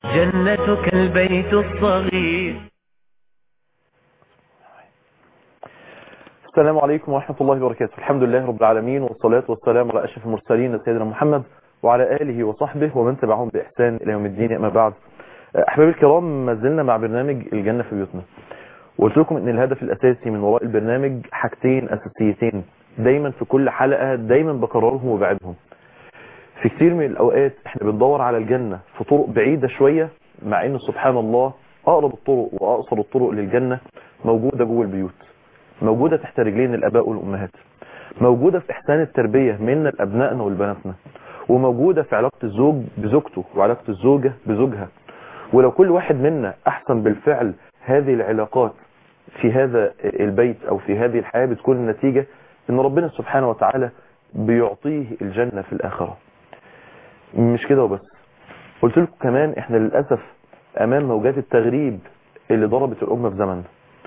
جنتك البيت الصغير السلام عليكم ورحمة الله وبركاته الحمد لله رب العالمين والصلاة والسلام على أشرف المرسلين سيدنا محمد وعلى آله وصحبه ومن تبعهم بإحسان إلى يوم الدين أما بعد أحبابي الكرام ما زلنا مع برنامج الجنة في بيوتنا وقلت لكم ان الهدف الاساسي من وراء البرنامج حاجتين اساسيتين دايما في كل حلقة دايما بكررهم وبعدهم في كتير من الاوقات احنا بندور على الجنة في طرق بعيدة شوية مع ان سبحان الله اقرب الطرق واقصر الطرق للجنة موجودة جوه البيوت موجودة تحت رجلين الاباء والامهات موجودة في احسان التربية منا لابنائنا والبناتنا وموجودة في علاقة الزوج بزوجته وعلاقة الزوجة بزوجها ولو كل واحد منا احسن بالفعل هذه العلاقات في هذا البيت او في هذه الحياة بتكون النتيجة ان ربنا سبحانه وتعالى بيعطيه الجنة في الاخرة مش كده وبس قلت لكم كمان احنا للأسف امام موجات التغريب اللي ضربت الامة في زمننا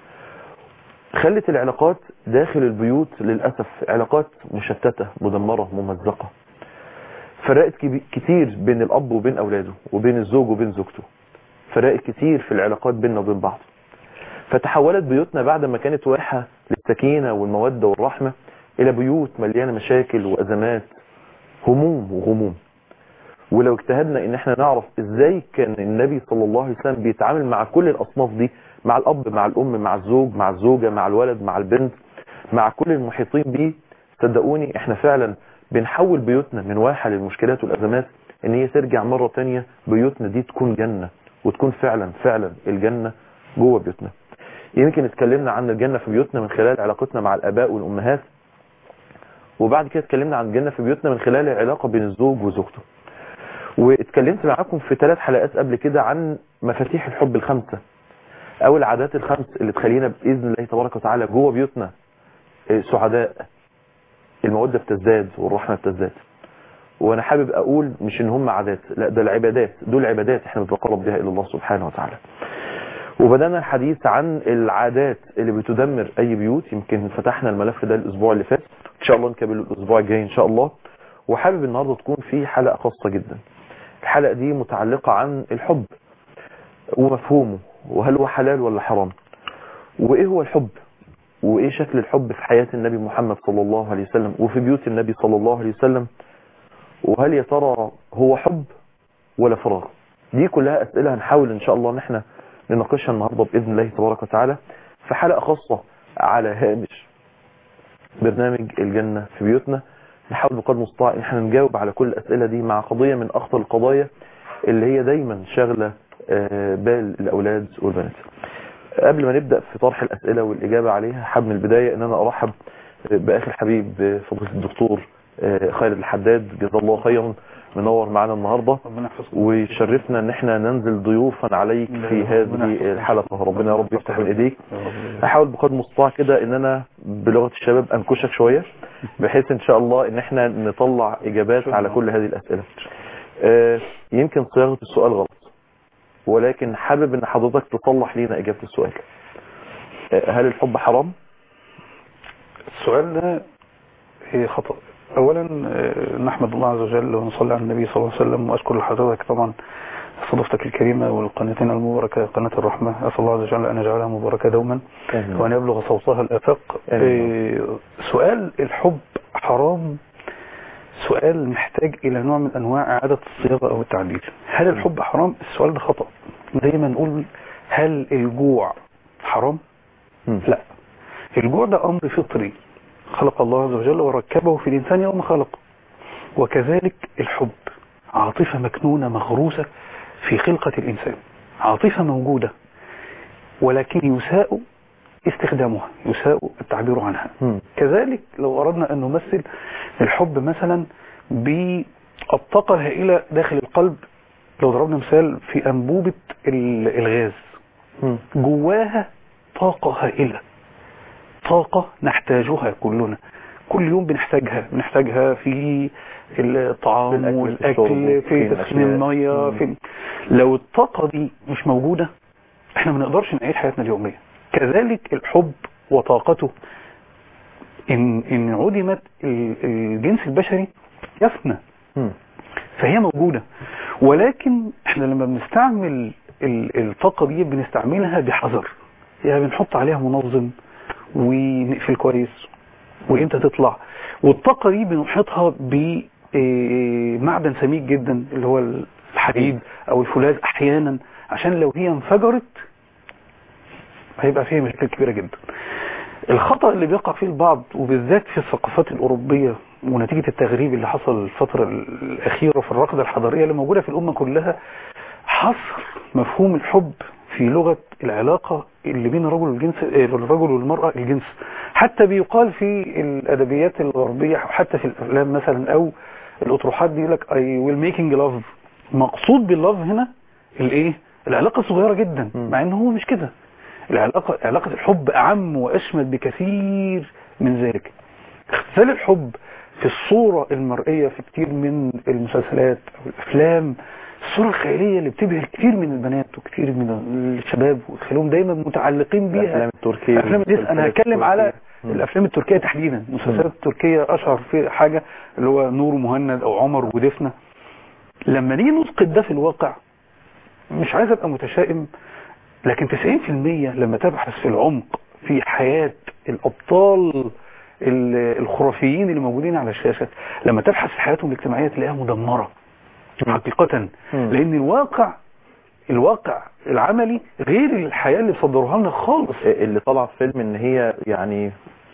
خلت العلاقات داخل البيوت للأسف علاقات مشتتة مدمرة ممزقة فرقت كتير بين الاب وبين اولاده وبين الزوج وبين زوجته فرقت كتير في العلاقات بيننا وبين بعض فتحولت بيوتنا بعد ما كانت واحة للسكينة والمودة والرحمة إلى بيوت مليانة مشاكل وأزمات هموم وغموم ولو اجتهدنا ان احنا نعرف ازاي كان النبي صلى الله عليه وسلم بيتعامل مع كل الاصناف دي مع الاب مع الام مع الزوج مع الزوجة مع الولد مع البنت مع كل المحيطين بيه صدقوني احنا فعلا بنحول بيوتنا من واحة للمشكلات والازمات ان هي ترجع مرة تانية بيوتنا دي تكون جنة وتكون فعلا فعلا الجنة جوه بيوتنا يمكن اتكلمنا عن الجنة في بيوتنا من خلال علاقتنا مع الاباء والامهات وبعد كده اتكلمنا عن الجنة في بيوتنا من خلال العلاقة بين الزوج وزوجته واتكلمت معاكم في ثلاث حلقات قبل كده عن مفاتيح الحب الخمسة او العادات الخمس اللي تخلينا باذن الله تبارك وتعالى جوه بيوتنا سعداء المودة بتزداد والرحمة بتزداد وانا حابب اقول مش ان هم عادات لا ده العبادات دول عبادات احنا بنتقرب بها الى الله سبحانه وتعالى وبدأنا الحديث عن العادات اللي بتدمر اي بيوت يمكن فتحنا الملف ده الاسبوع اللي فات ان شاء الله نكمل الاسبوع الجاي ان شاء الله وحابب النهاردة تكون في حلقة خاصة جدا الحلقة دي متعلقة عن الحب ومفهومه وهل هو حلال ولا حرام وايه هو الحب وايه شكل الحب في حياة النبي محمد صلى الله عليه وسلم وفي بيوت النبي صلى الله عليه وسلم وهل يا ترى هو حب ولا فراغ دي كلها اسئلة هنحاول ان شاء الله ان احنا نناقشها النهاردة باذن الله تبارك وتعالى في حلقة خاصة على هامش برنامج الجنة في بيوتنا نحاول بقدر المستطاع ان احنا نجاوب على كل الاسئلة دي مع قضية من اخطر القضايا اللي هي دايما شاغلة بال الاولاد والبنات قبل ما نبدأ في طرح الاسئلة والاجابة عليها حابب من البداية ان انا ارحب باخي الحبيب فضيلة الدكتور خالد الحداد جزاه الله خيرا منور معنا النهاردة ويشرفنا ان احنا ننزل ضيوفا عليك في هذه الحلقة ربنا يا رب يفتح من ايديك احاول بقدر المستطاع كده ان انا بلغة الشباب انكشك شوية بحيث ان شاء الله ان احنا نطلع اجابات على كل هذه الاسئلة يمكن صياغة السؤال غلط ولكن حابب ان حضرتك تصلح لينا اجابة السؤال هل الحب حرام السؤال ده خطأ اولا نحمد الله عز وجل ونصلي على النبي صلى الله عليه وسلم واشكر لحضرتك طبعا استضافتك الكريمة والقناتين المباركة قناة الرحمة أسأل الله عز وجل أن يجعلها مباركة دوما وأن يبلغ صوتها الآفاق سؤال الحب حرام سؤال محتاج إلى نوع من أنواع إعادة الصياغة أو التعديل هل الحب حرام؟ السؤال ده خطأ دايما نقول هل الجوع حرام؟ م. لا الجوع ده أمر فطري خلق الله عز وجل وركبه في الإنسان يوم خلقه وكذلك الحب عاطفة مكنونة مغروسة في خلقة الإنسان عاطفة موجودة ولكن يساء استخدامها يساء التعبير عنها م. كذلك لو أردنا أن نمثل الحب مثلا بالطاقة الهائلة داخل القلب لو ضربنا مثال في أنبوبة ال- الغاز م. جواها طاقة هائلة طاقة نحتاجها كلنا كل يوم بنحتاجها بنحتاجها في الطعام في الأكل، في والأكل الشرب، في في تسخين الأشياء. المية مم. في لو الطاقة دي مش موجودة احنا ما نقدرش نعيش حياتنا اليومية كذلك الحب وطاقته إن, إن عدمت ال- الجنس البشري يفنى م. فهي موجودة ولكن احنا لما بنستعمل ال- الطاقة دي بنستعملها بحذر يعني بنحط عليها منظم ونقفل كويس وامتى تطلع والطاقة دي بنحيطها بمعدن سميك جدا اللي هو الحديد او الفولاذ احيانا عشان لو هي انفجرت هيبقى فيها مشاكل كبيرة جدا الخطأ اللي بيقع فيه البعض وبالذات في الثقافات الأوروبية ونتيجة التغريب اللي حصل الفترة الأخيرة في الرقدة الحضارية اللي موجودة في الأمة كلها حصر مفهوم الحب في لغة العلاقة اللي بين الرجل والجنس آه، الرجل والمرأة الجنس حتى بيقال في الأدبيات الغربية أو حتى في الأفلام مثلا أو الأطروحات بيقول لك I will making love مقصود باللove هنا الإيه؟ العلاقة صغيرة جدا مم. مع إن هو مش كده العلاقة علاقة الحب أعم وأشمل بكثير من ذلك اختزال الحب في الصورة المرئية في كتير من المسلسلات أو الأفلام الصورة الخيالية اللي بتبهر كتير من البنات وكتير من الشباب وتخليهم دايما متعلقين بيها الافلام التركيه الافلام دي انا هتكلم على مم. الافلام التركيه تحديدا المسلسلات التركيه اشهر في حاجه اللي هو نور ومهند او عمر ودفنه لما نيجي نسقط ده في الواقع مش عايز ابقى متشائم لكن 90% لما تبحث في العمق في حياه الابطال ال- الخرافيين اللي موجودين على الشاشه لما تبحث في حياتهم الاجتماعيه تلاقيها مدمره حقيقه مم. لان الواقع الواقع العملي غير الحياه اللي بيصدروها لنا خالص اللي طلع في فيلم ان هي يعني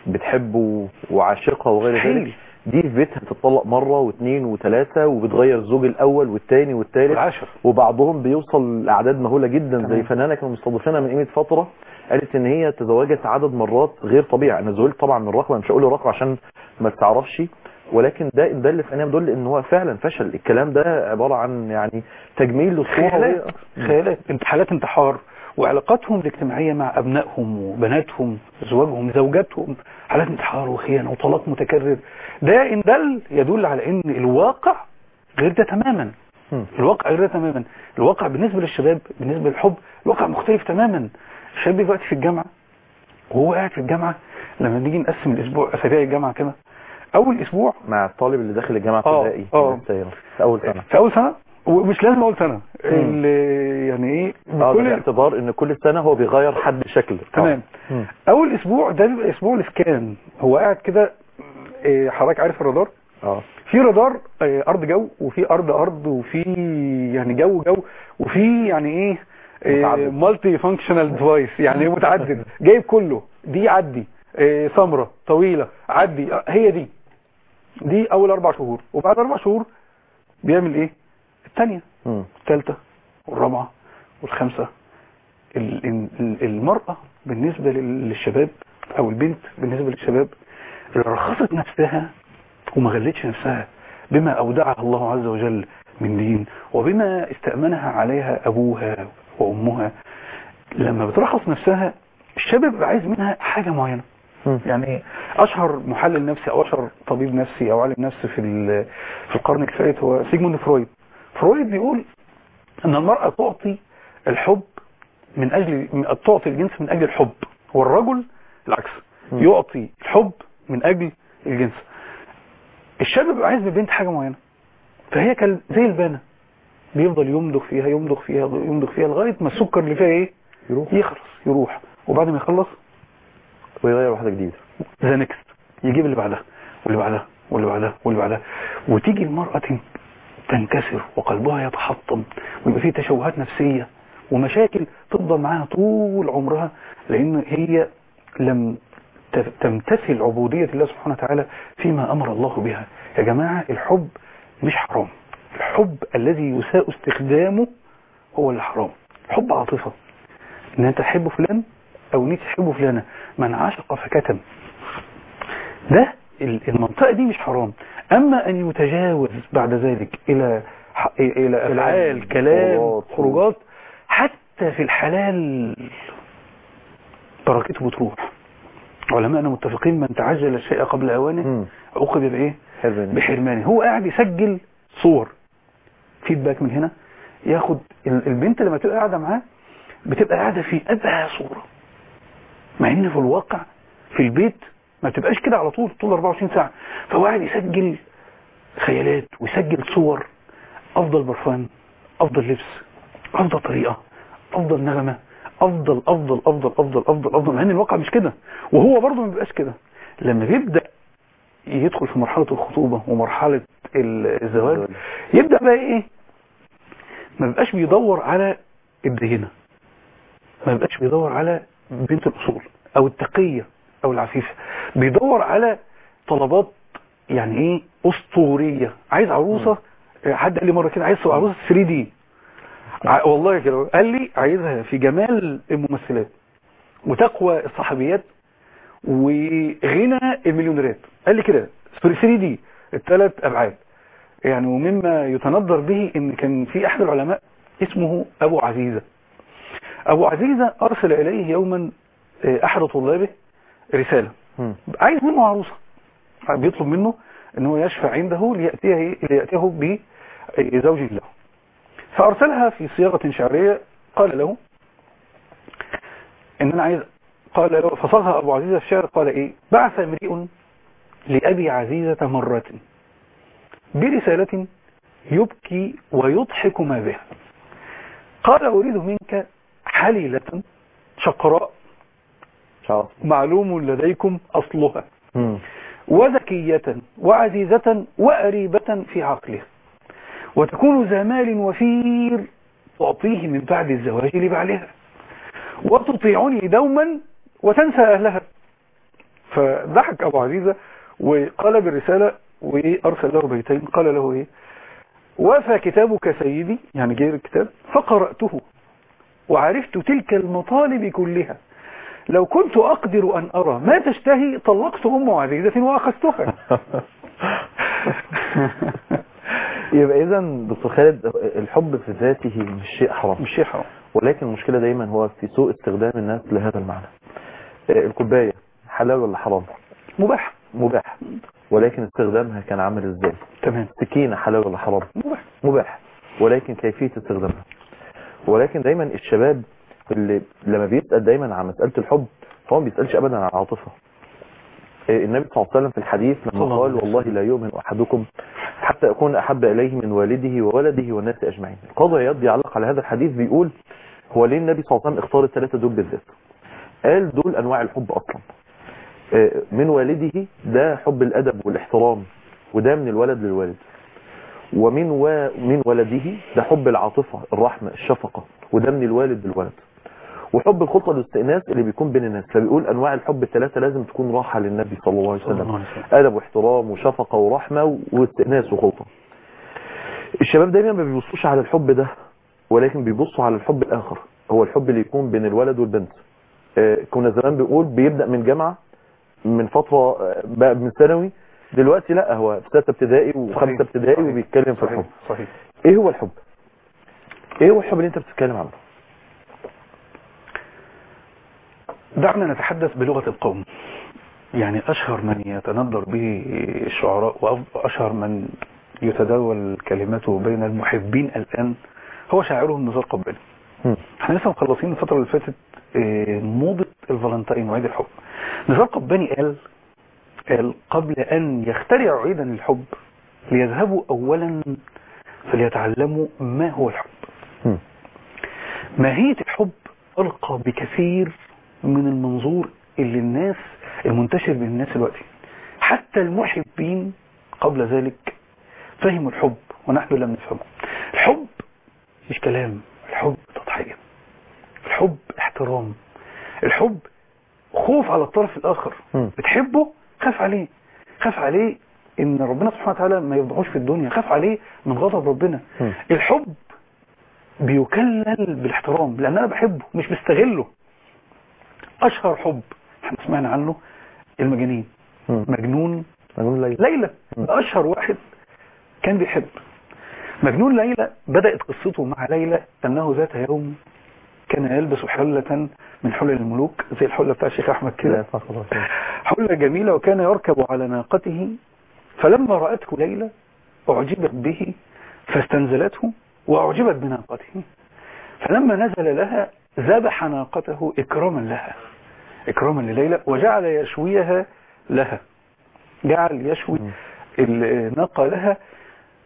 بتحبه وعاشقها وغير مستحيل. ذلك دي في بيتها بتطلق مرة واثنين وثلاثة وبتغير الزوج الاول والثاني والثالث العاشر وبعضهم بيوصل لاعداد مهولة جدا زي تمام. فنانة كانوا مستضيفينها من قيمة فترة قالت ان هي تزوجت عدد مرات غير طبيعي انا زولت طبعا من الرقم مش هقول الرقم عشان ما تعرفش ولكن ده ده اللي في بيدل ان هو فعلا فشل الكلام ده عبارة عن يعني تجميل للصورة خيالات وهي- خيالات انت- حالات انتحار وعلاقاتهم الاجتماعية مع أبنائهم وبناتهم زواجهم زوجاتهم حالات انتحار وخيانة وطلاق متكرر ده إن دل يدل على إن الواقع غير ده تماما مم. الواقع غير ده تماما الواقع بالنسبة للشباب بالنسبة للحب الواقع مختلف تماما الشاب دلوقتي في الجامعة وهو قاعد في الجامعة لما نيجي نقسم الأسبوع أسابيع الجامعة كده أول أسبوع مع الطالب اللي داخل الجامعة آه، ابتدائي آه. لسه في اول سنة في أول سنة ومش لازم أول سنة اللي يعني إيه اه بكل- باعتبار ان كل سنة هو بيغير حد شكل تمام مم. اول اسبوع ده بيبقى اسبوع الاسكان هو قاعد كده إيه، حضرتك عارف الرادار اه في رادار إيه، ارض جو وفي ارض ارض وفي يعني جو جو وفي يعني ايه متعدد. مالتي فانكشنال ديفايس يعني ايه متعدد جايب كله دي عدي إيه، سمره طويله عدي آه، هي دي دي اول اربع شهور وبعد اربع شهور بيعمل ايه الثانيه مم. الثالثة والرابعة والخامسة ال- ال- المرأة بالنسبة لل- للشباب أو البنت بالنسبة للشباب اللي رخصت نفسها وما غلتش نفسها بما أودعها الله عز وجل من دين وبما استأمنها عليها أبوها وأمها لما بترخص نفسها الشباب بيبقى عايز منها حاجة معينة مم. يعني اشهر محلل نفسي او اشهر طبيب نفسي او عالم نفسي في ال- في القرن الثالث هو سيجموند فرويد فرويد بيقول ان المرأة تعطي الحب من اجل من- تعطي الجنس من اجل الحب والرجل العكس مم. يعطي الحب من اجل الجنس الشاب بيبقى عايز من البنت حاجة معينة فهي كال- زي البانة بيفضل يمضغ فيها يمضغ فيها يمضغ فيها لغاية ما السكر اللي فيها ايه يروح يخلص يروح وبعد ما يخلص ويغير واحدة جديدة ذا نكست يجيب اللي بعدها واللي بعدها واللي بعدها واللي بعدها وتيجي المرأة تن- تنكسر وقلبها يتحطم ويبقى فيه تشوهات نفسية ومشاكل تفضل معاها طول عمرها لأن هي لم ت- تمتثل عبودية الله سبحانه وتعالى فيما أمر الله بها يا جماعة الحب مش حرام الحب الذي يساء استخدامه هو اللي حرام الحب عاطفة ان انت تحب فلان او ان انت تحب فلانة من عشق فكتم ده ال- المنطقة دي مش حرام اما ان يتجاوز بعد ذلك الى ح- الى افعال كلام خروجات. خروجات حتى في الحلال بركته بتروح علماءنا متفقين من تعجل الشيء قبل اوانه مم. عوقب بايه حرمني بحرمانه هو قاعد يسجل صور فيدباك من هنا ياخد ال- البنت لما تبقى قاعده معاه بتبقى قاعده في ابهى صوره مع ان في الواقع في البيت ما بتبقاش كده على طول طول 24 ساعه فهو قاعد يسجل خيالات ويسجل صور افضل برفان افضل لبس افضل طريقه افضل نغمه افضل افضل افضل افضل افضل افضل مع ان الواقع مش كده وهو برضه ما بيبقاش كده لما بيبدا يدخل في مرحله الخطوبه ومرحله ال- الزواج يبدا بقى ايه ما بيبقاش بيدور على الدهنه ما بيبقاش بيدور على بنت الاصول او التقيه او العفيفه بيدور على طلبات يعني ايه اسطوريه عايز عروسه حد قال لي مره كده عايز عروسه 3 دي والله كده قال لي عايزها في جمال الممثلات وتقوى الصحابيات وغنى المليونيرات قال لي كده 3 دي الثلاث ابعاد يعني ومما يتندر به ان كان في احد العلماء اسمه ابو عزيزه ابو عزيزه ارسل اليه يوما آه، احد طلابه رساله مم. عايز منه عروسه بيطلب منه ان هو يشفع عنده لياتيه لياتيه بزوج له فارسلها في صياغه شعريه قال له ان انا عايز قال له فصاغها ابو عزيزه في الشعر قال ايه بعث امرئ لابي عزيزه مره برساله يبكي ويضحك ما بها قال اريد منك حليله شقراء شعر معلوم لديكم اصلها مم. وذكية وعزيزة وأريبة في عقلها وتكون ذا مال وفير تعطيه من بعد الزواج لبعلها وتطيعني دوما وتنسى أهلها فضحك أبو عزيزة وقال بالرسالة وأرسل له بيتين قال له إيه وافى كتابك سيدي يعني غير الكتاب فقرأته وعرفت تلك المطالب كلها لو كنت أقدر أن أرى ما تشتهي طلقت أم عزيزة وأخذتها يبقى اذا دكتور خالد الحب في ذاته مش شيء حرام مش شيء حرام ولكن المشكلة دايما هو في سوء استخدام الناس لهذا المعنى آه، الكوباية حلال ولا حرام مباح مباح ولكن استخدامها كان عامل ازاي تمام سكينة حلال ولا حرام مباح مباح ولكن كيفية استخدامها ولكن دايما الشباب اللي لما بيسأل دايما عن مسألة الحب هو ما بيسألش ابدا عن العاطفة آه، النبي صلى الله عليه وسلم في الحديث صلى لما الله قال عليه وسلم. والله لا يؤمن احدكم حتى يكون احب اليه من والده وولده والناس اجمعين القاضي عياض بيعلق على هذا الحديث بيقول هو ليه النبي صلى الله عليه وسلم اختار الثلاثه دول بالذات قال دول انواع الحب اصلا آه، من والده ده حب الادب والاحترام وده من الولد للوالد ومن و... من ولده ده حب العاطفه الرحمه الشفقه وده من الوالد للولد وحب الخلطه والاستئناس اللي بيكون بين الناس فبيقول انواع الحب الثلاثه لازم تكون راحه للنبي صلى الله عليه صلى الله وسلم عليه وسلم. ادب واحترام وشفقه ورحمه واستئناس وخلطه الشباب دايما ما بيبصوش على الحب ده ولكن بيبصوا على الحب الاخر هو الحب اللي يكون بين الولد والبنت آه، كنا زمان بيقول بيبدا من جامعه من فتره آه، بقى من ثانوي دلوقتي لا هو في سته ابتدائي صحيح. وخمسه ابتدائي صحيح. وبيتكلم في صحيح الحب صحيح ايه هو الحب ايه هو الحب اللي انت بتتكلم عنه دعنا نتحدث بلغة القوم يعني أشهر من يتندر به الشعراء وأشهر من يتداول كلماته بين المحبين الآن هو شاعرهم نزار قباني مم. احنا لسه مخلصين الفترة اللي فاتت آه، موضة الفالنتين وعيد الحب نزار قباني قال قال قبل أن يخترعوا عيدا للحب ليذهبوا أولا فليتعلموا ما هو الحب مم. ماهية الحب ألقى بكثير من المنظور اللي الناس المنتشر بين الناس دلوقتي حتى المحبين قبل ذلك فهموا الحب ونحن لم نفهمه الحب مش كلام الحب تضحية الحب احترام الحب خوف على الطرف الآخر مم. بتحبه خاف عليه خاف عليه ان ربنا سبحانه وتعالى ما يفضحوش في الدنيا خاف عليه من غضب ربنا مم. الحب بيكلل بالاحترام لان انا بحبه مش بستغله اشهر حب احنا سمعنا عنه المجانين مم. مجنون مجنون ليلى ليلى ده اشهر واحد كان بيحب مجنون ليلى بدأت قصته مع ليلى انه ذات يوم كان يلبس حلة من حلل الملوك زي الحلة بتاع الشيخ احمد لا كده فخر الله فيك. حلة جميلة وكان يركب على ناقته فلما رأته ليلى أعجبت به فاستنزلته وأعجبت بناقته فلما نزل لها ذبح ناقته إكراما لها إكراما لليلى وجعل يشويها لها جعل يشوي الناقة لها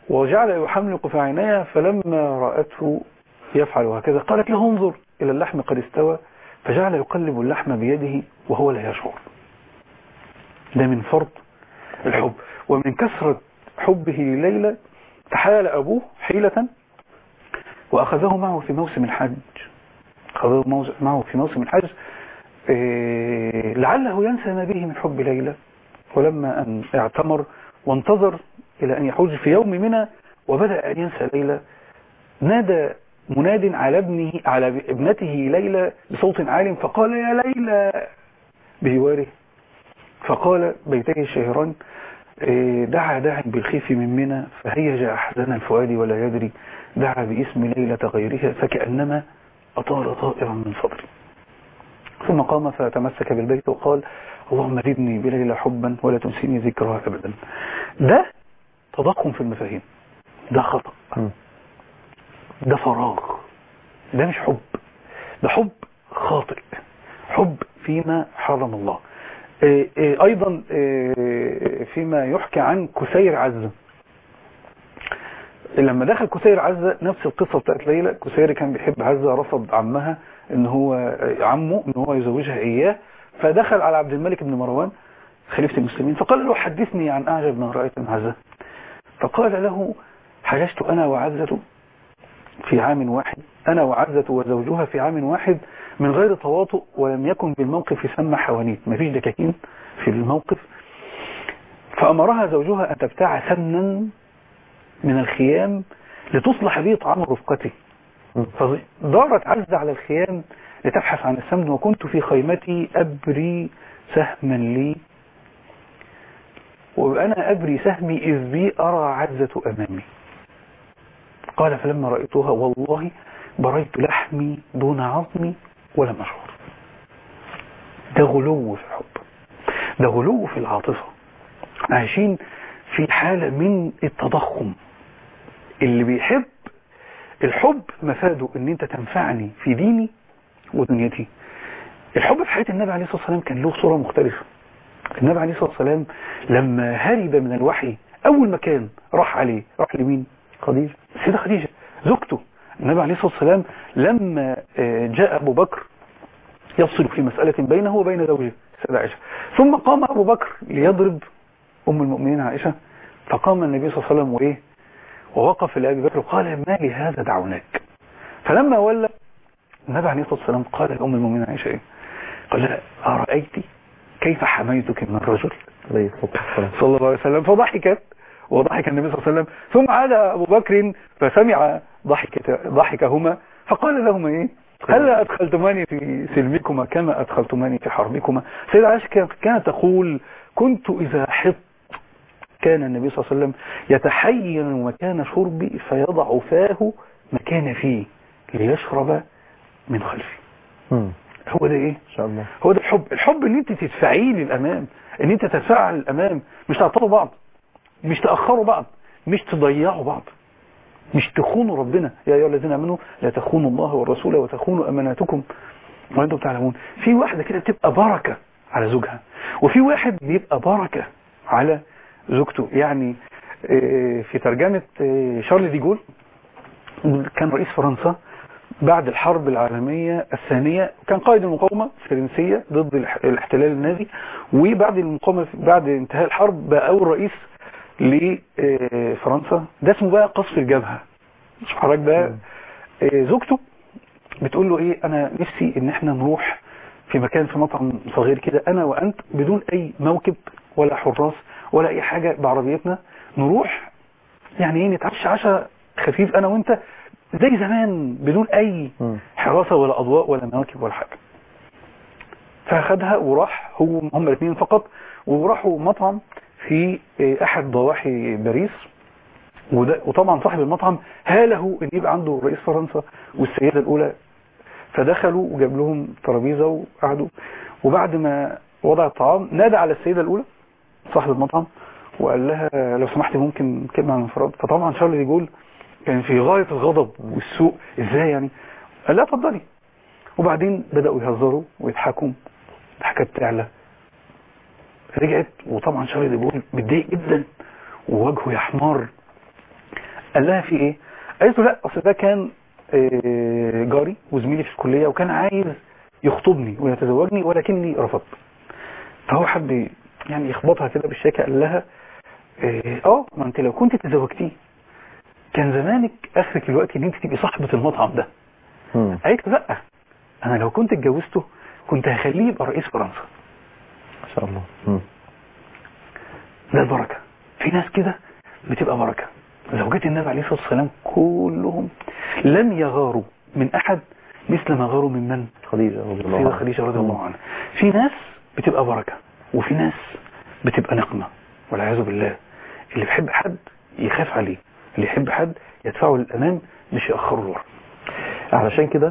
وجعل يحملق في عينيها فلما رأته يفعل هكذا قالت له انظر إلى اللحم قد استوى فجعل يقلب اللحم بيده وهو لا يشعر ده من فرط الحب ومن كثرة حبه لليلى تحايل أبوه حيلة وأخذه معه في موسم الحج أخذه موز- معه في موسم الحج إيه، لعله ينسى ما به من حب ليلى ولما أن اعتمر وانتظر إلى أن يحج في يوم منى وبدأ أن ينسى ليلى نادى مناد على ابنه على ابنته ليلى بصوت عال فقال يا ليلى بجواره فقال بيته الشهران إيه، دعا داع بالخيف من منى فهيج أحزان الفؤاد ولا يدري دعا باسم ليلة غيرها فكأنما أطار طائرا من صدري ثم قام فتمسك بالبيت وقال اللهم زدني بليلى حبا ولا تنسيني ذكرها أبدا ده تضخم في المفاهيم ده خطأ مم. ده فراغ ده مش حب ده حب خاطئ حب فيما حرم الله إيه إيه ايضا إيه فيما يحكى عن كسير عزة لما دخل كسير عزة نفس القصة بتاعت ليلى كسير كان بيحب عزة رفض عمها ان هو عمه ان هو يزوجها اياه فدخل على عبد الملك بن مروان خليفة المسلمين فقال له حدثني عن اعجب ما رأيت من عزة فقال له حججت انا وعزة في عام واحد أنا وعزة وزوجها في عام واحد من غير تواطؤ ولم يكن بالموقف ثم حوانيت مفيش دكاكين في الموقف فأمرها زوجها أن تبتاع سمنا من الخيام لتصلح به طعام رفقته فدارت عزة على الخيام لتبحث عن السمن وكنت في خيمتي أبري سهما لي وأنا أبري سهمي إذ بي أرى عزة أمامي قال فلما رأيتها والله بريت لحمي دون عظمي ولم أشعر ده غلو في الحب ده غلو في العاطفة عايشين في حالة من التضخم اللي بيحب الحب مفاده ان انت تنفعني في ديني ودنيتي الحب في حياة النبي عليه الصلاة والسلام كان له صورة مختلفة النبي عليه الصلاة والسلام لما هرب من الوحي أول مكان راح عليه راح لمين خديجة السيدة خديجة زوجته النبي عليه الصلاة والسلام لما آه، جاء أبو بكر يفصل في مسألة بينه وبين زوجه السيدة عائشة ثم قام أبو بكر ليضرب أم المؤمنين عائشة فقام النبي صلى الله عليه وسلم وإيه ووقف لأبي بكر وقال ما لهذا دعوناك فلما ولى النبي عليه الصلاة والسلام قال لأم المؤمنين عائشة إيه قال لها أرأيت كيف حميتك من الرجل عليه الصلاة والسلام صلى الله عليه وسلم فضحكت وضحك النبي صلى الله عليه وسلم ثم عاد أبو بكر فسمع ضحكة ضحكهما فقال لهما إيه هل أدخلتماني في سلمكما كما أدخلتماني في حربكما سيدة عائشة كانت- كانت تقول كنت إذا حط كان النبي صلى الله عليه وسلم يتحين مكان شربي فيضع فاه مكان فيه ليشرب من خلفي مم. هو ده ايه إن شاء الله هو ده الحب الحب ان انت تدفعيه للامام ان انت تدفع للامام مش تعطلوا بعض مش تاخروا بعض مش تضيعوا بعض مش تخونوا ربنا يا ايها الذين امنوا لا تخونوا الله والرسول وتخونوا اماناتكم وانتم تعلمون في واحده كده بتبقى بركه على زوجها وفي واحد بيبقى بركه على زوجته يعني آه، في ترجمه آه، شارل دي جول كان رئيس فرنسا بعد الحرب العالمية الثانية كان قائد المقاومة الفرنسية ضد الاح- الاحتلال النازي وبعد المقاومة بعد انتهاء الحرب بقى أول رئيس لفرنسا ده اسمه بقى قصف الجبهة مش حضرتك ده آه، زوجته بتقول له ايه انا نفسي ان احنا نروح في مكان في مطعم صغير كده انا وانت بدون اي موكب ولا حراس ولا اي حاجة بعربيتنا نروح يعني ايه نتعشى عشاء خفيف انا وانت زي زمان بدون اي مم. حراسة ولا اضواء ولا مواكب ولا حاجة فاخدها وراح هو هم الاثنين فقط وراحوا مطعم في آه، احد ضواحي باريس وده وطبعا صاحب المطعم هاله ان يبقى عنده رئيس فرنسا والسيدة الاولى فدخلوا وجاب لهم ترابيزه وقعدوا وبعد ما وضع الطعام نادى على السيدة الاولى صاحب المطعم وقال لها لو سمحتي ممكن كلمة عن الانفراد فطبعا شارل دي جول كان في غاية الغضب والسوء ازاي يعني قال لها اتفضلي وبعدين بدأوا يهزروا ويضحكوا ضحكات تعلى رجعت وطبعا شارل دي جول متضايق جدا ووجهه يحمر قال لها في ايه قالت له لا اصل ده كان آه، جاري وزميلي في الكليه وكان عايز يخطبني ويتزوجني ولكني رفضت فهو حب يعني يخبطها كده بالشيكه قال لها اه آه، ما انت لو كنت تزوجتيه كان زمانك اخرك الوقت ان انت تبقي صاحبه المطعم ده مم. قالت له لا انا لو كنت اتجوزته كنت هخليه يبقى رئيس فرنسا ما شاء الله مم. ده البركة في ناس كده بتبقى بركة زوجات النبي عليه الصلاة والسلام كلهم لم يغاروا من أحد مثل ما غاروا من من خديجة رضي الله سيدة عنها خديجة رضي الله عنها في ناس بتبقى بركة وفي ناس بتبقى نقمة والعياذ بالله اللي بيحب حد يخاف عليه اللي يحب حد يدفعه للأمام مش يأخره لورا علشان كده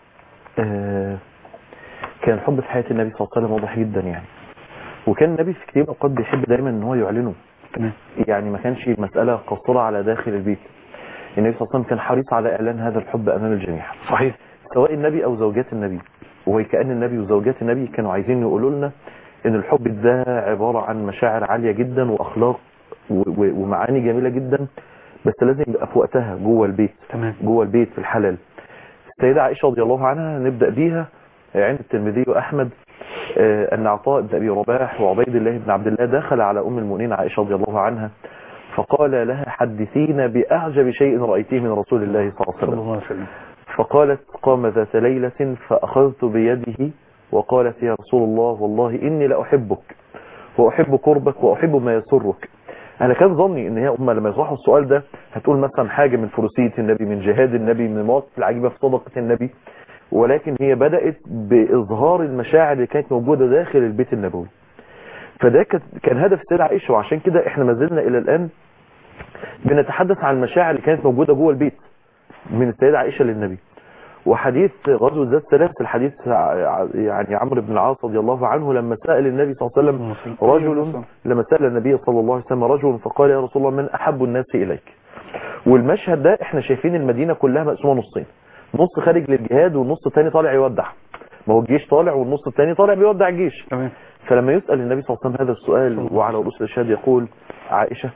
آه، كان الحب في حياة النبي صلى الله عليه وسلم واضح جدا يعني وكان النبي في كتير اوقات بيحب دايما ان هو يعلنه تمام يعني ما كانش المسألة قصيرة على داخل البيت النبي صلى الله عليه وسلم كان حريص على اعلان هذا الحب امام الجميع صحيح سواء النبي او زوجات النبي وكأن النبي وزوجات النبي كانوا عايزين يقولوا لنا ان الحب ده عبارة عن مشاعر عالية جدا واخلاق و- و- ومعاني جميلة جدا بس لازم يبقى في وقتها جوه البيت تمام جوه البيت في الحلال السيدة عائشة رضي الله عنها نبدأ بيها عند الترمذي وأحمد آه، أن عطاء بن أبي رباح وعبيد الله بن عبد الله دخل على أم المؤمنين عائشة رضي الله عنها فقال لها حدثينا بأعجب شيء رأيتيه من رسول الله صلى الله عليه صلى وسلم الله عليه وسلم فقالت قام ذات ليلة فأخذت بيده وقالت يا رسول الله والله إني لأحبك وأحب قربك وأحب ما يسرك أنا كان ظني إن هي أمة لما يصحوا السؤال ده هتقول مثلا حاجة من فروسية النبي من جهاد النبي من المواقف العجيبة في صدقة النبي ولكن هي بدأت بإظهار المشاعر اللي كانت موجودة داخل البيت النبوي فده كان- كان هدف السيدة عائشة وعشان كده احنا ما زلنا إلى الآن بنتحدث عن المشاعر اللي كانت موجودة جوه البيت من السيدة عائشة للنبي وحديث غزوة ذات ثلاث الحديث ع- يعني عمرو بن العاص رضي الله عنه لما سأل النبي صلى الله عليه وسلم رجل لما سأل النبي صلى الله عليه وسلم رجل فقال يا رسول الله من أحب الناس إليك والمشهد ده احنا شايفين المدينة كلها مقسومة نصين نص خارج للجهاد والنص الثاني طالع يودع ما هو الجيش طالع والنص الثاني طالع بيودع الجيش تمام فلما يسأل النبي صلى الله عليه وسلم هذا السؤال وعلى رؤوس الأشهاد يقول عائشة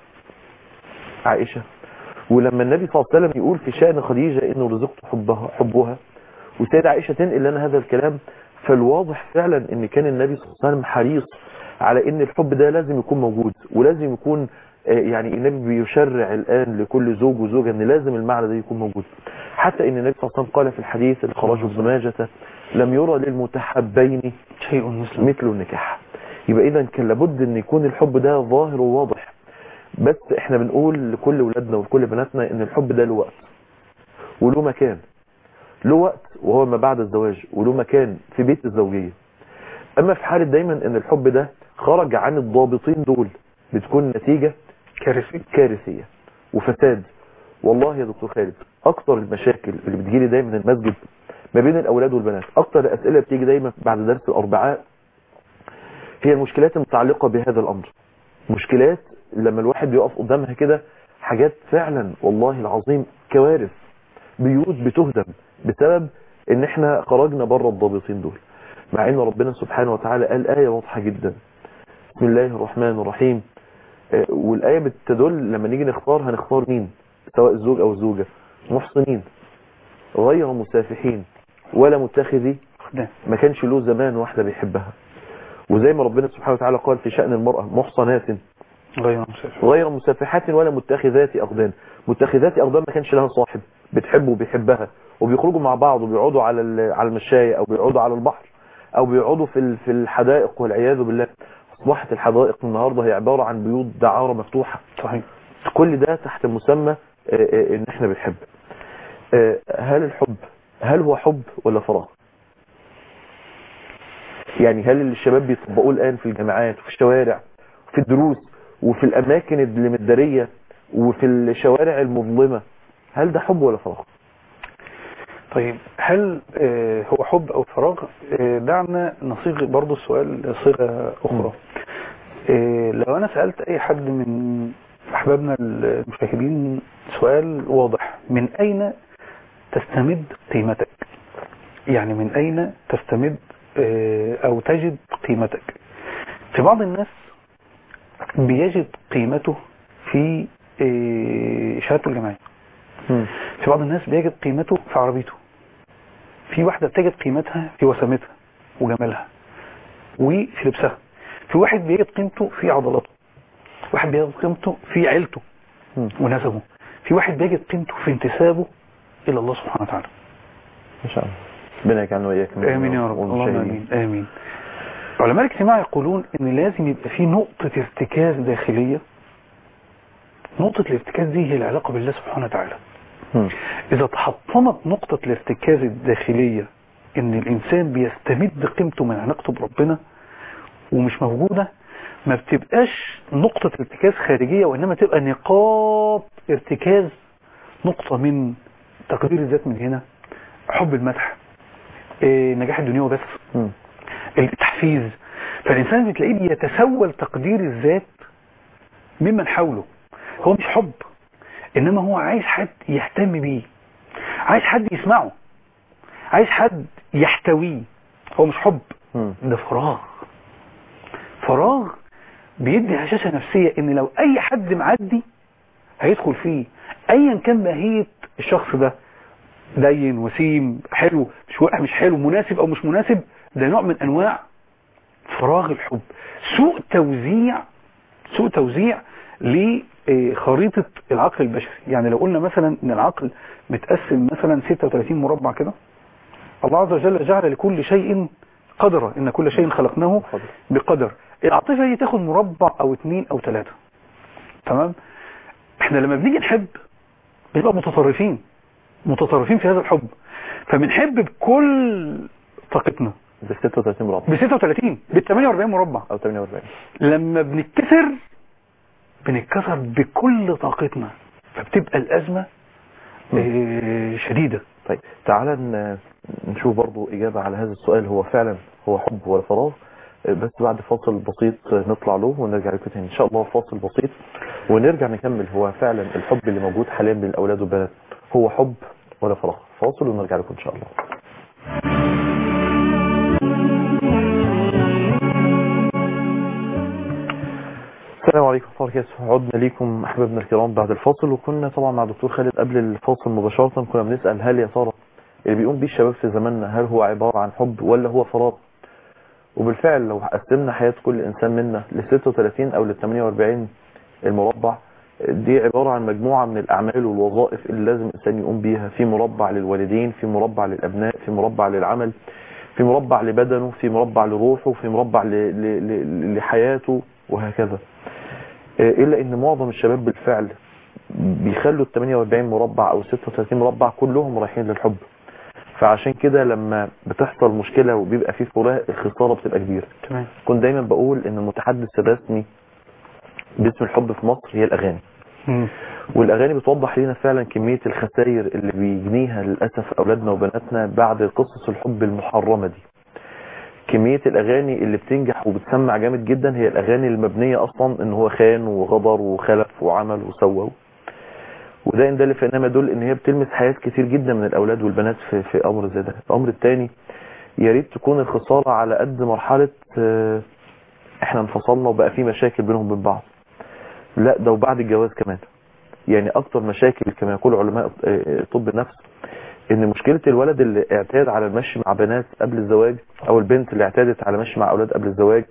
عائشة ولما النبي صلى الله عليه وسلم يقول في شأن خديجة إنه رزقت حبها, حبها وسيدة عائشة تنقل لنا هذا الكلام فالواضح فعلا ان كان النبي صلى الله عليه وسلم حريص على ان الحب ده لازم يكون موجود ولازم يكون آه، يعني النبي بيشرع الآن لكل زوج وزوجة ان لازم المعنى ده يكون موجود حتى ان النبي صلى الله عليه وسلم قال في الحديث اللي خرجه ابن ماجه لم يرى للمتحبين شيء مثل مثل النكاح يبقى اذا كان لابد ان يكون الحب ده ظاهر وواضح بس احنا بنقول لكل ولادنا ولكل بناتنا ان الحب ده له وقت وله مكان له وقت وهو ما بعد الزواج وله مكان في بيت الزوجية اما في حالة دايما ان الحب ده خرج عن الضابطين دول بتكون نتيجة كارثي كارثية وفساد والله يا دكتور خالد اكتر المشاكل اللي بتجيلي دايما المسجد ما بين الاولاد والبنات اكتر الاسئله بتيجي دايما بعد درس الاربعاء هي المشكلات المتعلقه بهذا الامر مشكلات لما الواحد بيقف قدامها كده حاجات فعلا والله العظيم كوارث بيوت بتهدم بسبب ان احنا خرجنا بره الضابطين دول مع ان ربنا سبحانه وتعالى قال ايه واضحه جدا بسم الله الرحمن الرحيم آه، والآية بتدل لما نيجي نختار هنختار مين سواء الزوج أو الزوجة محصنين غير مسافحين ولا متخذي خدام ما كانش له زمان واحدة بيحبها وزي ما ربنا سبحانه وتعالى قال في شأن المرأة محصنات غير مسافر غير مسافحات ولا متخذات أقدام متخذات أقدام ما كانش لها صاحب بتحبه وبيحبها وبيخرجوا مع بعض وبيقعدوا على ال- على المشاية أو بيقعدوا على البحر أو بيقعدوا في ال- في الحدائق والعياذ بالله أصبحت الحدائق النهاردة هي عبارة عن بيوت دعارة مفتوحة صحيح كل ده تحت مسمى آه، آه، ان احنا بنحب آه، هل الحب هل هو حب ولا فراغ يعني هل اللي الشباب بيطبقوه الان في الجامعات وفي الشوارع وفي الدروس وفي الاماكن المداريه وفي الشوارع المظلمه هل ده حب ولا فراغ طيب هل آه، هو حب او فراغ آه، دعنا نصيغ برضو السؤال صيغة اخرى آه، لو انا سألت اي حد من احبابنا المشاهدين سؤال واضح من اين تستمد قيمتك يعني من اين تستمد آه، او تجد قيمتك في بعض الناس بيجد قيمته في آه، شهادته الجامعية مم. في بعض الناس بيجد قيمته في عربيته في واحدة بتجد قيمتها في وسامتها وجمالها وفي لبسها في واحد بيجد قيمته في عضلاته واحد بيجد قيمته في عيلته مم. ونسبه في واحد بيجد قيمته في انتسابه إلى الله سبحانه وتعالى ان شاء الله ربنا يجعلنا واياك من آمين يا رب اللهم والمشاهدين. آمين آمين علماء الاجتماع يقولون ان لازم يبقى في نقطة ارتكاز داخلية نقطة الارتكاز دي هي العلاقة بالله سبحانه وتعالى مم. إذا تحطمت نقطة الارتكاز الداخلية إن الإنسان بيستمد قيمته من علاقته بربنا ومش موجودة ما بتبقاش نقطة ارتكاز خارجية وإنما تبقى نقاط ارتكاز نقطة من تقدير الذات من هنا حب المدح إيه، نجاح الدنيا وبس مم. التحفيز فالإنسان بتلاقيه بيتسول تقدير الذات ممن حوله هو مش حب إنما هو عايز حد يهتم بيه عايز حد يسمعه عايز حد يحتويه هو مش حب مم. ده فراغ فراغ بيدي هشاشة نفسية ان لو اي حد معدي هيدخل فيه ايا كان ماهية الشخص ده دين وسيم حلو مش واقع مش حلو مناسب او مش مناسب ده نوع من انواع فراغ الحب سوء توزيع سوء توزيع لخريطة العقل البشري يعني لو قلنا مثلا ان العقل متقسم مثلا 36 مربع كده الله عز وجل جعل لكل شيء قدرا ان كل شيء خلقناه قدر. بقدر العاطفة دي تاخد مربع او اتنين او تلاتة تمام احنا لما بنيجي نحب بنبقى متطرفين متطرفين في هذا الحب فبنحب بكل طاقتنا ب 36 مربع ب 36 ب 48 مربع او 48 لما بنتكسر بنتكسر بكل طاقتنا فبتبقى الأزمة آه، شديدة طيب تعالى ن- نشوف برضو إجابة على هذا السؤال هو فعلا هو حب ولا فراغ بس بعد فاصل بسيط نطلع له ونرجع لكم تاني إن شاء الله فاصل بسيط ونرجع نكمل هو فعلا الحب اللي موجود حاليا بين الأولاد والبنات هو حب ولا فراغ فاصل ونرجع لكم إن شاء الله السلام عليكم ورحمة الله وبركاته عدنا ليكم أحبابنا الكرام بعد الفاصل وكنا طبعا مع دكتور خالد قبل الفاصل مباشرة كنا بنسأل هل يا ترى اللي بيقوم بيه الشباب في زماننا هل هو عبارة عن حب ولا هو فراغ وبالفعل لو قسمنا حياة كل إنسان منا ل 36 أو ل 48 المربع دي عبارة عن مجموعة من الأعمال والوظائف اللي لازم الإنسان يقوم بيها في مربع للوالدين في مربع للأبناء في مربع للعمل في مربع لبدنه في مربع لروحه في مربع ل- ل- ل- لحياته وهكذا إلا إن معظم الشباب بالفعل بيخلوا ال 48 مربع أو 36 مربع كلهم رايحين للحب فعشان كده لما بتحصل مشكلة وبيبقى فيه فراق الخسارة بتبقى كبيرة تمام كنت دايما بقول ان المتحدث الرسمي باسم الحب في مصر هي الاغاني والاغاني بتوضح لنا فعلا كمية الخسائر اللي بيجنيها للاسف اولادنا وبناتنا بعد قصص الحب المحرمة دي كمية الاغاني اللي بتنجح وبتسمع جامد جدا هي الاغاني المبنية اصلا ان هو خان وغدر وخلف وعمل وسوى وده ان دل فانما يدل ان هي بتلمس حياة كتير جدا من الاولاد والبنات في, في امر زي ده الامر الثاني يا ريت تكون الخسارة على قد مرحلة آه، احنا انفصلنا وبقى في مشاكل بينهم وبين بعض لا ده وبعد الجواز كمان يعني اكتر مشاكل كما يقول علماء آه، طب النفس ان مشكلة الولد اللي اعتاد على المشي مع بنات قبل الزواج او البنت اللي اعتادت على المشي مع اولاد قبل الزواج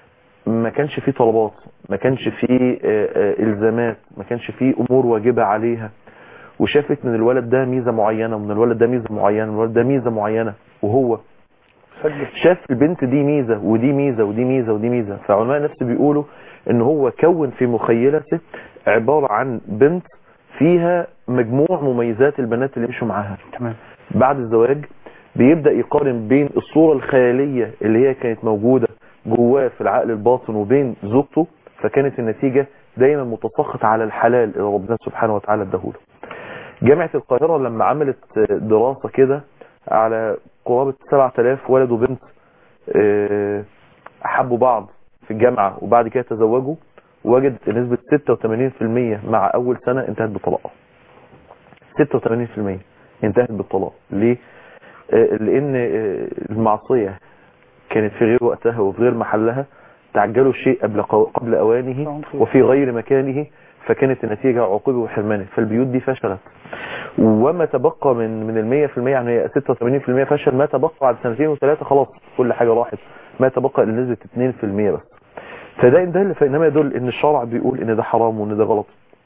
ما كانش فيه طلبات ما كانش فيه آه، آه، الزامات ما كانش فيه امور واجبة عليها وشافت من الولد ده ميزة معينة ومن الولد ده ميزة معينة ومن الولد ده ميزة معينة وهو سجل شاف البنت دي ميزة ودي ميزة ودي ميزة ودي ميزة فعلماء النفس بيقولوا ان هو كون في مخيلته عبارة عن بنت فيها مجموع مميزات البنات اللي مشوا معاها تمام بعد الزواج بيبدأ يقارن بين الصورة الخيالية اللي هي كانت موجودة جواه في العقل الباطن وبين زوجته فكانت النتيجة دايما متسخط على الحلال اللي ربنا سبحانه وتعالى اداهوله جامعة القاهرة لما عملت دراسة كده على قرابة 7000 ولد وبنت آه، حبوا بعض في الجامعة وبعد كده تزوجوا وجدت نسبة 86% مع أول سنة انتهت بالطلاق 86% انتهت بالطلاق ليه؟ آه، لأن آه، المعصية كانت في غير وقتها وفي غير محلها تعجلوا الشيء قبل قو- قبل أوانه وفي غير مكانه فكانت النتيجة عقوبة وحرمانه فالبيوت دي فشلت وما تبقى من من ال 100% يعني هي 86% فشل ما تبقى بعد سنتين وثلاثه خلاص كل حاجه راحت ما تبقى الا نسبه 2% بس فده إن دل فانما يدل ان الشرع بيقول ان ده حرام وان ده غلط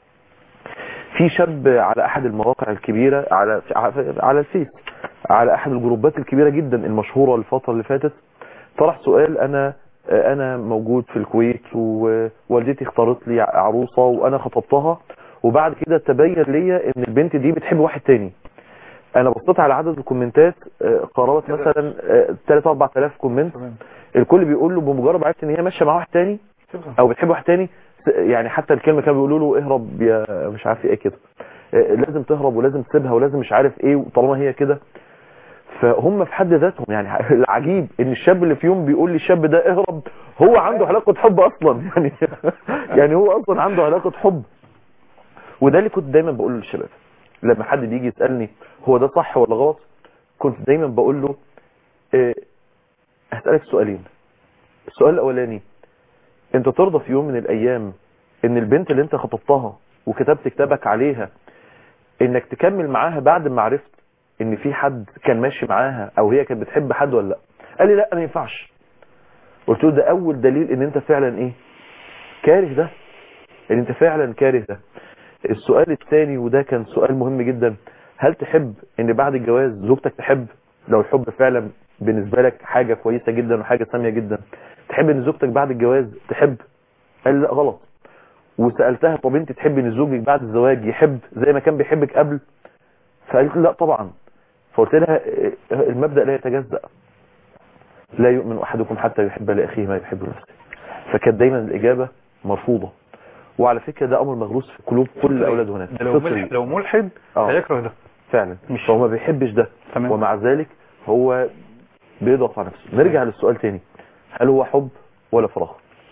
في شاب على احد المواقع الكبيره على على الفيس على احد الجروبات الكبيره جدا المشهوره الفتره اللي فاتت طرح سؤال انا انا موجود في الكويت ووالدتي اختارت لي عروسه وانا خطبتها وبعد كده تبين ليا ان البنت دي بتحب واحد تاني انا بصيت على عدد الكومنتات آه، قرابه مثلا 3 4000 كومنت تمام الكل بيقول له بمجرد ما عرفت ان هي ماشيه مع واحد تاني او بتحب واحد تاني س- يعني حتى الكلمه كانوا بيقولوا له اهرب يا مش عارف ايه كده آه، لازم تهرب ولازم تسيبها ولازم مش عارف ايه طالما هي كده فهم في حد ذاتهم يعني العجيب ان الشاب اللي فيهم بيقول لي الشاب ده اهرب هو عنده علاقه حب اصلا يعني يعني هو اصلا عنده علاقه حب وده اللي كنت دايما بقوله للشباب لما حد بيجي يسالني هو ده صح ولا غلط كنت دايما بقول له آه، هسالك سؤالين السؤال الاولاني انت ترضى في يوم من الايام ان البنت اللي انت خطبتها وكتبت كتابك عليها انك تكمل معاها بعد ما عرفت ان في حد كان ماشي معاها او هي كانت بتحب حد ولا لا قال لي لا ما ينفعش قلت له ده اول دليل ان انت فعلا ايه كاره ده ان انت فعلا كاره ده السؤال الثاني وده كان سؤال مهم جدا هل تحب ان بعد الجواز زوجتك تحب لو الحب فعلا بالنسبة لك حاجة كويسة جدا وحاجة سامية جدا تحب ان زوجتك بعد الجواز تحب قال لي لا غلط وسألتها طب انت تحب ان زوجك بعد الزواج يحب زي ما كان بيحبك قبل فقالت لي لا طبعا فقلت لها اه، المبدأ لا يتجزأ لا يؤمن احدكم حتى يحب لاخيه ما يحب لنفسه فكانت دايما الاجابة مرفوضة وعلى فكرة ده امر مغروس في قلوب كل اولاد هناك ده لو فطري. ملحد لو ملحد آه. هيكره ده فعلا مش- هو ما بيحبش ده تمام. ومع ذلك هو بيضغط على نفسه نرجع للسؤال تاني هل هو حب ولا فراغ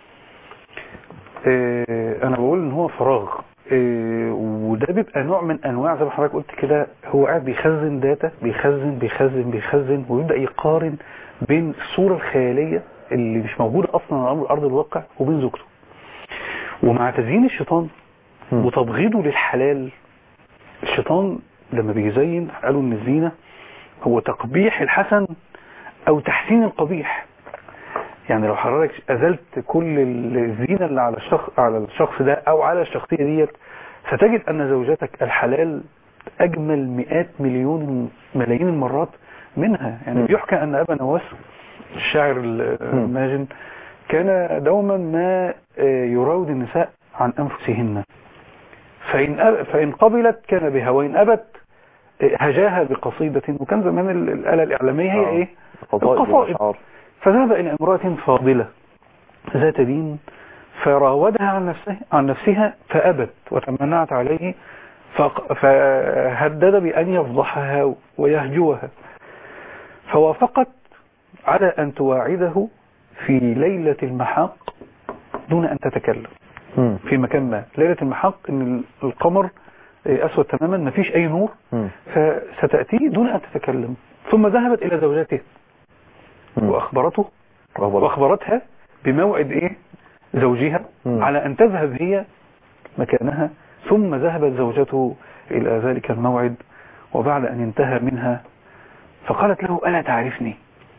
إيه انا بقول ان هو فراغ إيه وده بيبقى نوع من انواع زي ما حضرتك قلت كده هو قاعد بيخزن داتا بيخزن بيخزن بيخزن ويبدا يقارن بين الصوره الخياليه اللي مش موجوده اصلا على امر ارض الواقع وبين زوجته ومع تزيين الشيطان مم. وتبغيضه للحلال الشيطان لما بيزين قالوا ان الزينه هو تقبيح الحسن او تحسين القبيح يعني لو حضرتك ازلت كل الزينه اللي على الشخص على الشخص ده او على الشخصيه ديت ستجد ان زوجتك الحلال اجمل مئات مليون ملايين المرات منها يعني م. بيحكى ان ابا نواس الشاعر الماجن كان دوما ما آه، يراود النساء عن انفسهن فان أب- فان قبلت كان بها وان ابت آه، هجاها بقصيده وكان زمان ال- الاله الاعلاميه هي آه. ايه قصائد القصائد. والأشعار. فذهب إلى امرأة فاضلة ذات دين فراودها عن نفسها, عن نفسها فأبت وتمنعت عليه فق- فهدد بأن يفضحها ويهجوها فوافقت على أن تواعده في ليلة المحاق دون أن تتكلم مم. في مكان ما ليلة المحاق إن القمر أسود تماما ما فيش أي نور مم. فستأتي دون أن تتكلم ثم ذهبت إلى زوجته مم. وأخبرته أخبرك. واخبرتها بموعد ايه زوجها مم. على ان تذهب هي مكانها ثم ذهبت زوجته الى ذلك الموعد وبعد ان انتهى منها فقالت له الا تعرفني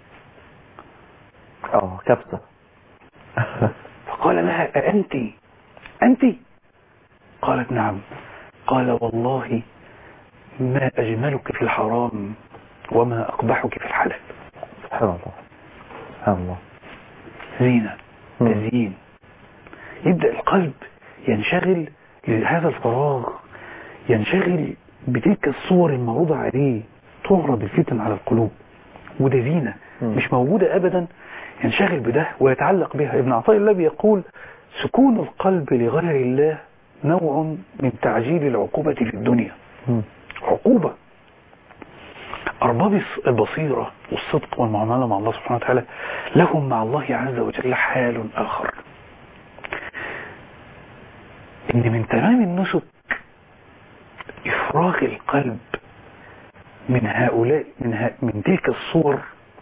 اه كبسة فقال لها أأنت أنت قالت نعم قال والله ما أجملك في الحرام وما أقبحك في الحلال سبحان الله سبحان الله زينة مم. تزيين يبدأ القلب ينشغل لهذا الفراغ ينشغل بتلك الصور المعروضة عليه تعرض الفتن على القلوب وده زينة مم. مش موجودة أبدا ينشغل بده ويتعلق بها ابن عطاء الله بيقول سكون القلب لغير الله نوع من تعجيل العقوبة في الدنيا مم. عقوبة أرباب البصيرة والصدق والمعاملة مع الله سبحانه وتعالى لهم مع الله عز وجل حال آخر إن من تمام النسك إفراغ القلب من هؤلاء من, ها من تلك الصور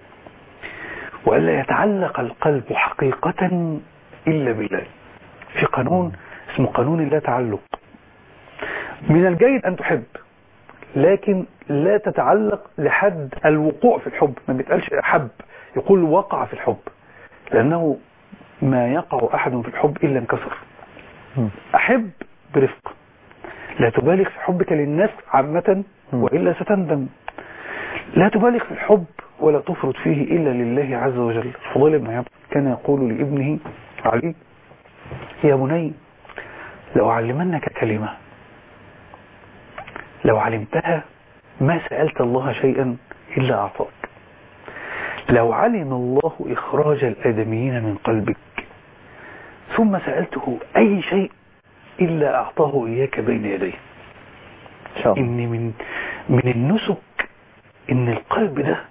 وألا يتعلق القلب حقيقة إلا بالله في قانون اسمه قانون اللا تعلق من الجيد أن تحب لكن لا تتعلق لحد الوقوع في الحب ما بيتقالش أحب يقول وقع في الحب لأنه ما يقع أحد في الحب إلا انكسر مم. أحب برفق لا تبالغ في حبك للناس عامة مم. وإلا ستندم لا تبالغ في الحب ولا تفرط فيه إلا لله عز وجل فضيل بن عياض كان يقول لابنه علي يا بني لو علمنك كلمة لو علمتها ما سألت الله شيئا إلا أعطاك لو علم الله إخراج الآدميين من قلبك ثم سألته أي شيء إلا أعطاه إياك بين يديه ان شاء الله إن من من النسك إن القلب ده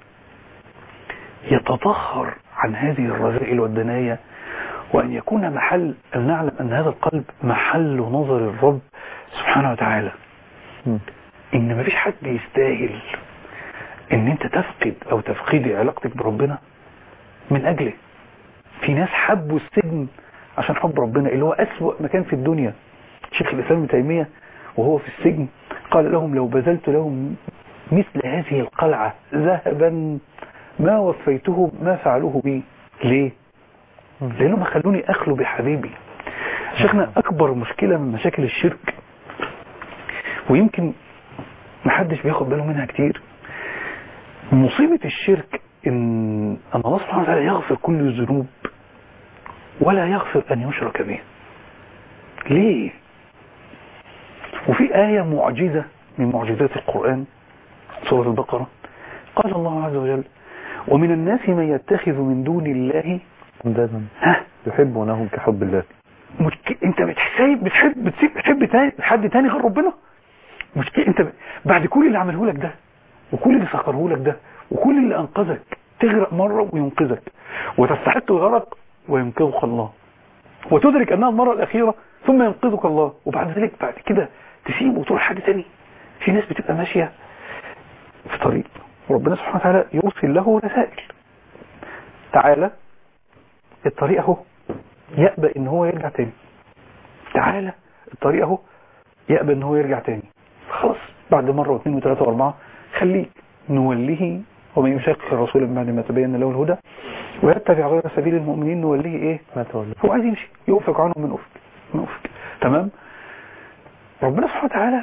يتطهر عن هذه الرذائل والدنايا وأن يكون محل أن نعلم أن هذا القلب محل نظر الرب سبحانه وتعالى مم. إن مفيش حد يستاهل إن أنت تفقد أو تفقدي علاقتك بربنا من أجله في ناس حبوا السجن عشان حب ربنا اللي هو أسوأ مكان في الدنيا شيخ الإسلام ابن تيمية وهو في السجن قال لهم لو بذلت لهم مثل هذه القلعة ذهبا ما وفيته ما فعلوه بي ليه؟ مم. لأنهم خلوني أخلو بحبيبي شيخنا أكبر مشكلة من مشاكل الشرك ويمكن محدش بياخد باله منها كتير مصيبة الشرك إن أن الله سبحانه وتعالى يغفر كل الذنوب ولا يغفر أن يشرك به ليه؟ وفي آية معجزة من معجزات القرآن سورة البقرة قال الله عز وجل ومن الناس من يتخذ من دون الله دايما ها يحبونهم كحب الله مشكلة انت بتحسيب بتحب بتسيب بتحب تاني حد تاني غير ربنا مشكلة انت ب... بعد كل اللي عمله لك ده وكل اللي سخره لك ده وكل اللي انقذك تغرق مرة وينقذك وتستحق الغرق وينقذك الله وتدرك انها المرة الاخيرة ثم ينقذك الله وبعد ذلك بعد كده تسيبه وتروح حاجة تاني في ناس بتبقى ماشية في طريق وربنا سبحانه وتعالى يرسل له رسائل تعالى الطريق اهو يأبى ان هو يرجع تاني تعالى الطريق اهو يأبى ان هو يرجع تاني خلاص بعد مرة واثنين وثلاثة واربعة خليك نوليه ومن يشاقق الرسول من بعد ما تبين له الهدى ويتبع غير سبيل المؤمنين نوليه ايه ما تولى هو عايز يمشي يوفق عنه من افك من افك تمام ربنا سبحانه وتعالى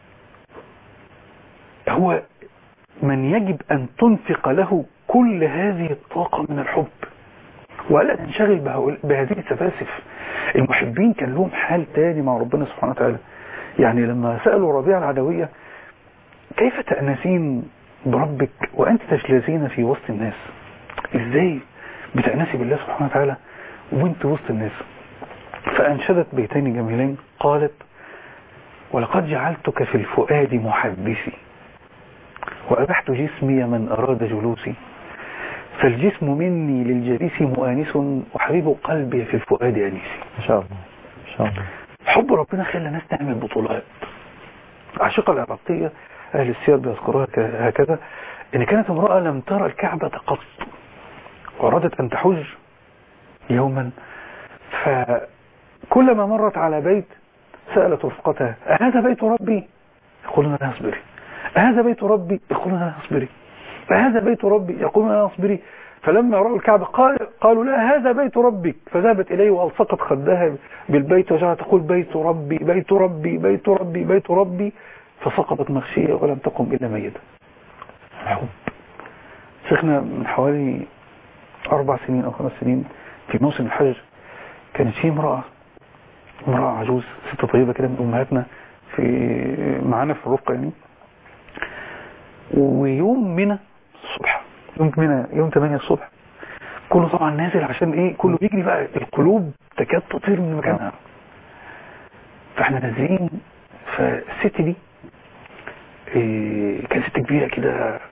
هو من يجب ان تنفق له كل هذه الطاقة من الحب ولا تنشغل بهؤل- بهذه السفاسف المحبين كان لهم حال تاني مع ربنا سبحانه وتعالى يعني لما سألوا ربيع العدوية كيف تأنسين بربك وأنت تجلسين في وسط الناس إزاي بتأنسي بالله سبحانه وتعالى وانت وسط الناس فأنشدت بيتين جميلين قالت ولقد جعلتك في الفؤاد محدثي وأبحت جسمي من أراد جلوسي فالجسم مني للجليس مؤانس وحبيب قلبي في الفؤاد أنيسي ان شاء الله ان شاء الله حب ربنا خلى الناس تعمل بطولات العاشقة العراقية أهل السير بيذكروها ك- هكذا إن كانت امرأة لم ترى الكعبة قط وأرادت أن تحج يوما فكلما مرت على بيت سألت رفقتها أهذا بيت ربي يقولون لا اصبري أهذا بيت ربي يقولون لا اصبري أهذا بيت ربي يقولون لا اصبري فلما رأوا الكعبة قال قالوا لا هذا بيت ربك فذهبت إليه وألصقت خدها بالبيت وجعلت تقول بيت ربي بيت ربي بيت ربي بيت ربي فسقطت مغشية ولم تقم إلا ميتة حب شيخنا من حوالي أربع سنين أو خمس سنين في موسم الحج كانت في امرأة امرأة عجوز ست طيبة كده من أمهاتنا في معانا في الرفقة يعني ويوم منى الصبح يوم منى يوم 8 الصبح كله طبعا نازل عشان ايه كله بيجري بقى القلوب تكاد تطير من مكانها فاحنا نازلين فالست دي إيه كانت ست كبيرة كده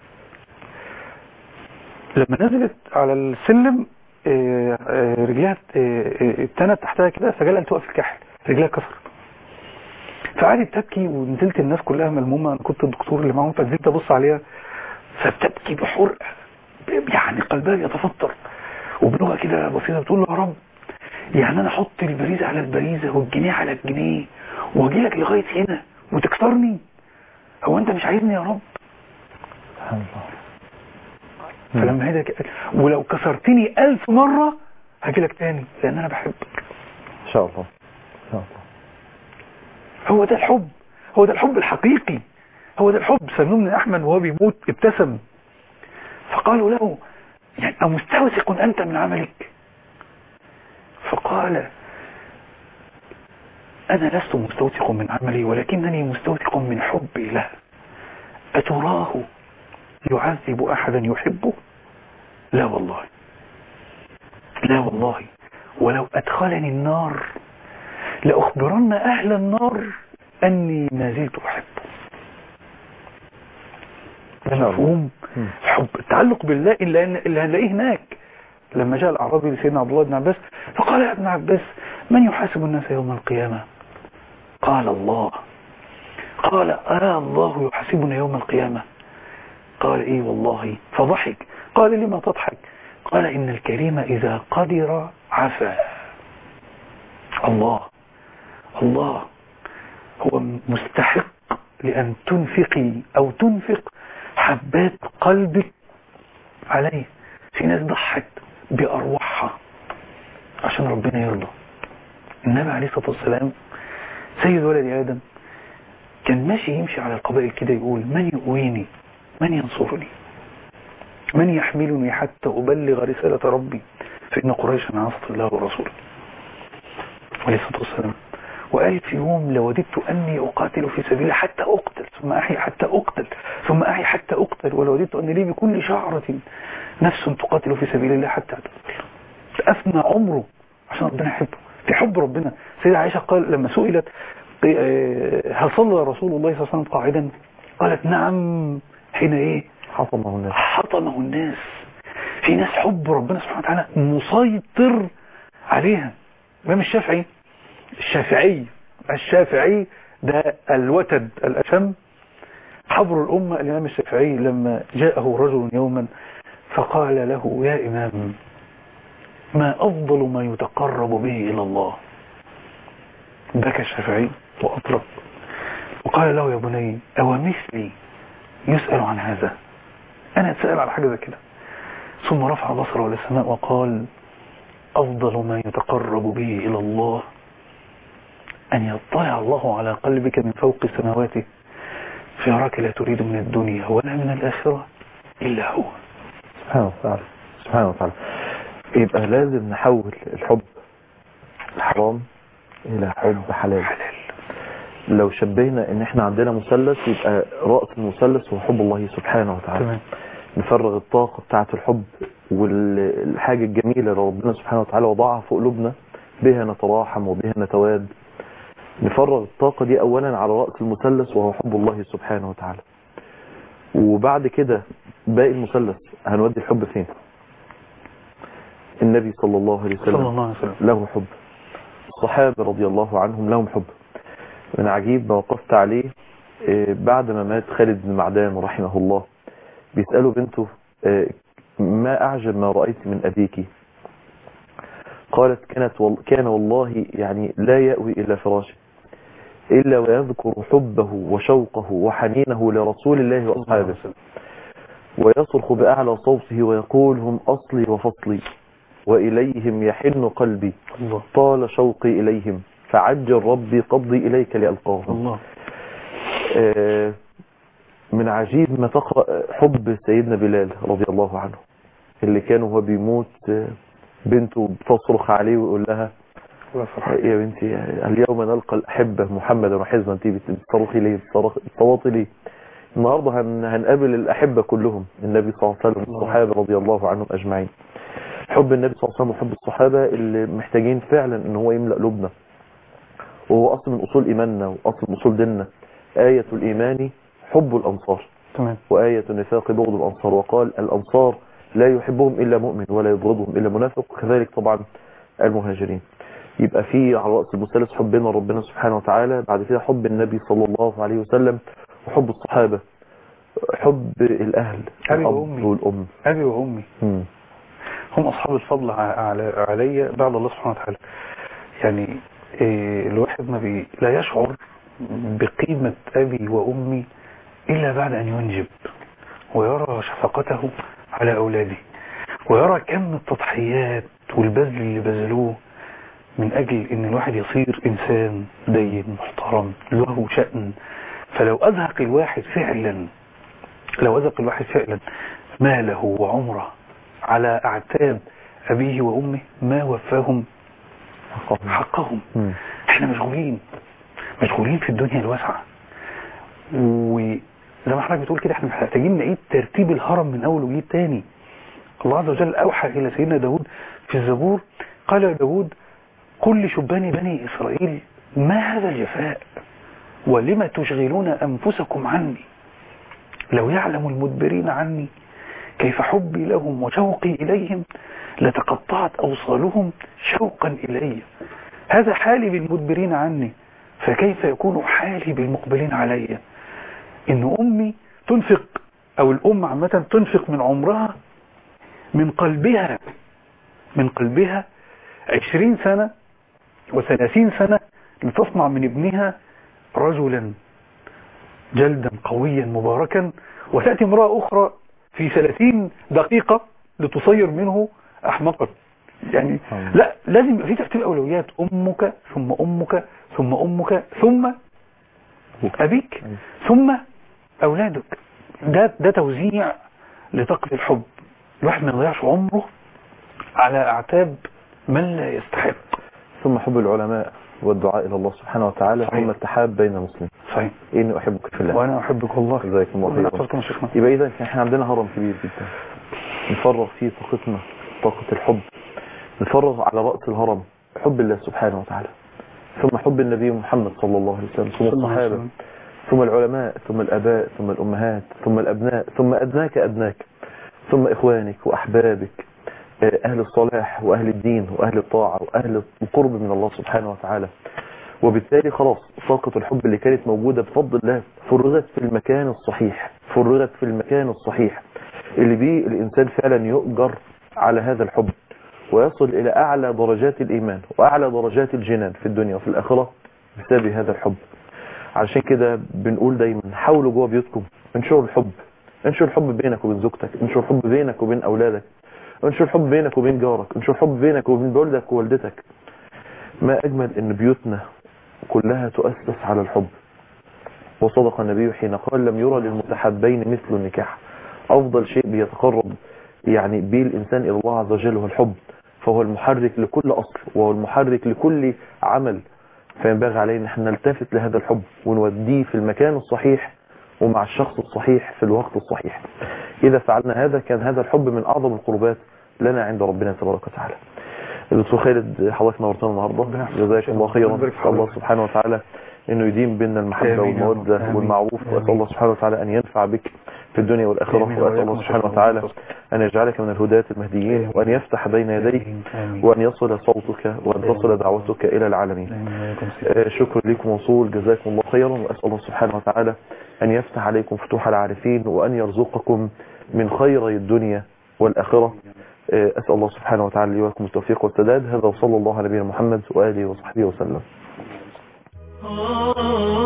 لما نزلت على السلم إيه إيه رجليها إيه اتنت تحتها كده فجالها توقف الكحل رجليها كسرت فقعدت تبكي ونزلت الناس كلها ملمومة انا كنت الدكتور اللي معاهم فنزلت ابص عليها فبتبكي بحرقة يعني قلبها يتفطر وبلغة كده بسيطة بتقول له يا رب يعني انا احط البريزة على البريزة والجنيه على الجنيه واجي لك لغاية هنا وتكسرني هو انت مش عايزني يا رب سبحان الله فلما هدى ولو كسرتني ألف مرة هجيلك تاني لأن أنا بحبك ان شاء الله ان شاء الله هو ده الحب هو ده الحب الحقيقي هو ده الحب سلمان بن أحمد وهو بيموت ابتسم فقالوا له يعني أمستوثق أنت من عملك فقال أنا لست مستوثق من عملي ولكنني مستوثق من حبي له أتراه يعذب أحدا يحبه لا والله لا والله ولو أدخلني النار لأخبرن أهل النار أني ما زلت أحبه ده شاء الله. مفهوم مم. حب التعلق بالله اللي اللي هنلاقيه هناك لما جاء الأعرابي لسيدنا عبد الله بن عباس فقال يا ابن عباس من يحاسب الناس يوم القيامة قال الله قال آه الله يحاسبنا يوم القيامة قال إيه والله فضحك قال لما تضحك قال إن الكريم إذا قدر عفا الله الله هو مستحق لأن تنفقي أو تنفق حبات قلبك عليه في ناس ضحت بأرواحها عشان ربنا يرضى النبي عليه الصلاة والسلام سيد ولد آدم كان ماشي يمشي على القبائل كده يقول من يؤويني من ينصرني من يحملني حتى أبلغ رسالة ربي فإن قريشا عصت الله ورسوله عليه الصلاة والسلام وقال في يوم لوددت أني أقاتل في سبيله حتى أقتل ثم أحي حتى أقتل ثم أحي حتى أقتل ولوددت أن لي بكل شعرة نفس تقاتل في سبيل الله حتى أقتل أفنى عمره عشان ربنا يحبه في حب ربنا سيدة عائشة قال لما سئلت آه، هل صلى رسول الله صلى الله عليه وسلم قاعدا قالت نعم حين ايه حطمه الناس حطمه الناس في ناس حب ربنا سبحانه وتعالى مسيطر عليها الإمام الشافعي الشافعي الشافعي ده الوتد الأشم حبر الأمة الإمام الشافعي لما جاءه رجل يوما فقال له يا إمام ما أفضل ما يتقرب به إلى الله بكى الشافعي وأطرق وقال له يا بني أو مثلي يسأل عن هذا أنا أتسأل على حاجة زي كده ثم رفع بصره إلى السماء وقال أفضل ما يتقرب به إلى الله أن يطلع الله على قلبك من فوق سماواته فيراك لا تريد من الدنيا ولا من الآخرة إلا هو سبحانه وتعالى سبحانه وتعالى يبقى لازم نحول الحب الحرام إلى حب حلال حلال لو شبينا ان احنا عندنا مثلث يبقى رأس المثلث هو حب الله سبحانه وتعالى تمام نفرغ الطاقة بتاعة الحب والحاجة الجميلة اللي ربنا سبحانه وتعالى وضعها في قلوبنا بها نتراحم وبها نتواد نفرغ الطاقة دي أولا على رأس المثلث وهو حب الله سبحانه وتعالى وبعد كده باقي المثلث هنودي الحب فين النبي صلى الله عليه صلى وسلم الله عليه وسلم له حب الصحابة رضي الله عنهم لهم حب من عجيب ما وقفت عليه آه، بعد ما مات خالد بن معدان رحمه الله بيسألوا بنته آه، ما أعجب ما رأيت من أبيك قالت كانت وال... كان والله يعني لا يأوي إلى فراشه إلا ويذكر حبه وشوقه وحنينه لرسول الله وأصحابه ويصرخ بأعلى صوته ويقول هم أصلي وفصلي وإليهم يحن قلبي الله طال شوقي إليهم فعجل ربي قبضي إليك لألقاهم الله آه، من عجيب ما تقرأ حب سيدنا بلال رضي الله عنه اللي كان وهو بيموت آه، بنته بتصرخ عليه ويقول لها الله فرحان يا بنتي اليوم نلقى الأحبة محمدا وحزبا انت بتصرخي ليه بتصرخ- بتصوتي ليه النهاردة هن هنقابل الأحبة كلهم النبي صلى الله عليه وسلم الصحابة رضي الله عنهم أجمعين حب النبي صلى الله عليه وسلم وحب الصحابة اللي محتاجين فعلا ان هو يملأ قلوبنا وهو أصل من أصول إيماننا وأصل من أصول ديننا آية الإيمان حب الأنصار تمام وآية النفاق بغض الأنصار وقال الأنصار لا يحبهم إلا مؤمن ولا يبغضهم إلا منافق وكذلك طبعا المهاجرين يبقى في على رأس المثلث حبنا ربنا سبحانه وتعالى بعد كده حب النبي صلى الله عليه وسلم وحب الصحابة حب الأهل أبي الأب وأمي. والأم أبي وأمي مم. هم أصحاب الفضل ع- على علي بعد الله سبحانه وتعالى يعني إيه، الواحد ما بي لا يشعر بقيمة أبي وأمي إلا بعد أن ينجب ويرى شفقته على أولاده ويرى كم التضحيات والبذل اللي بذلوه من أجل أن الواحد يصير إنسان دين محترم له شأن فلو أزهق الواحد فعلا لو أزهق الواحد فعلا ماله وعمره على أعتاب أبيه وأمه ما وفاهم حقهم. حقهم مم. احنا مشغولين مشغولين في الدنيا الواسعة وزي ما حضرتك بتقول كده احنا محتاجين نعيد ترتيب الهرم من اول وجديد تاني الله عز وجل اوحى الى سيدنا داود في الزبور قال يا داود قل لشبان بني اسرائيل ما هذا الجفاء ولم تشغلون انفسكم عني لو يعلم المدبرين عني كيف حبي لهم وشوقي إليهم لتقطعت أوصالهم شوقا إلي هذا حالي بالمدبرين عني فكيف يكون حالي بالمقبلين علي إن أمي تنفق أو الأم عامة تنفق من عمرها من قلبها من قلبها عشرين سنة وثلاثين سنة لتصنع من ابنها رجلا جلدا قويا مباركا وتأتي امرأة أخرى في 30 دقيقة لتصير منه أحمقا يعني آه. لا لازم يبقى في ترتيب أولويات أمك ثم أمك ثم أمك ثم أبيك ثم أولادك ده ده توزيع لطاقة الحب الواحد ما يضيعش عمره على أعتاب من لا يستحق ثم حب العلماء والدعاء إلى الله سبحانه وتعالى صحيح. ثم التحاب بين المسلمين صحيح إني أحبك في الله وأنا أحبك والله جزاكم الله ربنا خيرا يحفظكم يا شيخنا يبقى إذا احنا عندنا هرم كبير جدا نفرغ فيه طاقتنا طاقة الحب نفرغ على رأس الهرم حب الله سبحانه وتعالى ثم حب النبي محمد صلى الله عليه وسلم ثم صلى الله عليه الصحابة وسلم. ثم العلماء ثم الأباء ثم الأمهات ثم الأبناء ثم أدناك أدناك ثم إخوانك وأحبابك آه، أهل الصلاح وأهل الدين وأهل الطاعة وأهل القرب من الله سبحانه وتعالى وبالتالي خلاص طاقة الحب اللي كانت موجودة بفضل الله فرغت في المكان الصحيح فرغت في المكان الصحيح اللي بيه الإنسان فعلا يؤجر على هذا الحب ويصل إلى أعلى درجات الإيمان وأعلى درجات الجنان في الدنيا وفي الآخرة بسبب هذا الحب علشان كده بنقول دايما حاولوا جوه بيوتكم انشروا الحب انشر الحب بينك وبين زوجتك انشر الحب بينك وبين أولادك انشر الحب بينك وبين جارك انشر الحب بينك وبين والدك ووالدتك ما أجمل أن بيوتنا كلها تؤسس على الحب وصدق النبي حين قال لم يرى للمتحبين مثل النكاح أفضل شيء بيتقرب يعني به الإنسان إلى الله عز وجل هو الحب فهو المحرك لكل أصل وهو المحرك لكل عمل فينبغي علينا أن نلتفت لهذا الحب ونوديه في المكان الصحيح ومع الشخص الصحيح في الوقت الصحيح إذا فعلنا هذا كان هذا الحب من أعظم القربات لنا عند ربنا تبارك وتعالى دكتور خالد حضرتك نورتنا النهارده جزاك الله خيرا ربنا يبارك في نسال الله حضرتك. سبحانه وتعالى انه يديم بيننا المحبه آمين يا رب. والموده آمين. والمعروف واسال آمين. الله سبحانه وتعالى ان ينفع بك في الدنيا والاخره آمين. واسال الله وإياكم سبحانه شكرا. وتعالى ان يجعلك من الهداة المهديين وان يفتح بين يديك آمين. آمين. وان يصل صوتك وان تصل دعوتك الى العالمين آمين. وإياكم سيدي. آه، شكر لكم وصول جزاكم الله خيرا وأسأل الله سبحانه وتعالى أن يفتح عليكم فتوح العارفين وأن يرزقكم من خير الدنيا والآخرة آه، أسأل الله سبحانه وتعالى لي ولكم التوفيق والسداد هذا وصلى الله على نبينا محمد وآله وصحبه وسلم oh